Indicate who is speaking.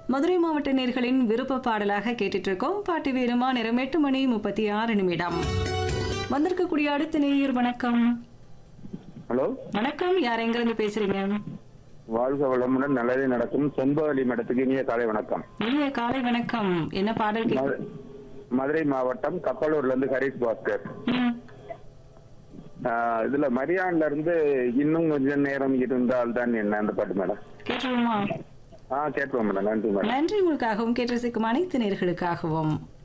Speaker 1: மதுரை மாவட்ட நேர்களின் விருப்ப பாடலாக கேட்டுட்டு இருக்கோம் பாட்டு வேணுமா நேரம் எட்டு மணி முப்பத்தி ஆறு நிமிடம் வந்திருக்கக்கூடிய அடுத்த நேயர் வணக்கம்
Speaker 2: ஹலோ
Speaker 1: வணக்கம் யார் எங்கிருந்து பேசுறீங்க
Speaker 2: வாழ்க வளமுடன் நல்லதே நடக்கும் செம்பவலி மடத்துக்கு இனிய காலை வணக்கம்
Speaker 1: இனிய காலை வணக்கம் என்ன பாடல் கேக்கு-
Speaker 2: மது- மதுரை மாவட்டம் கப்பலூர்ல இருந்து ஹரிஷ் பாஸ்கர்
Speaker 1: ம்,
Speaker 2: ஆஹ் இதுல மரியான்ல இருந்து இன்னும் கொஞ்ச நேரம் இருந்தால் தான் என்ன அந்த பாட்டு மேடம்
Speaker 1: கேட்டுருவோமா
Speaker 2: ஆ கேட்போம் மேடம் நன்றி மேடம்
Speaker 1: நன்றி உங்களுக்காகவும் கேட்டு ரசிக்கும் அனைத்து நேர்களுக்காகவும்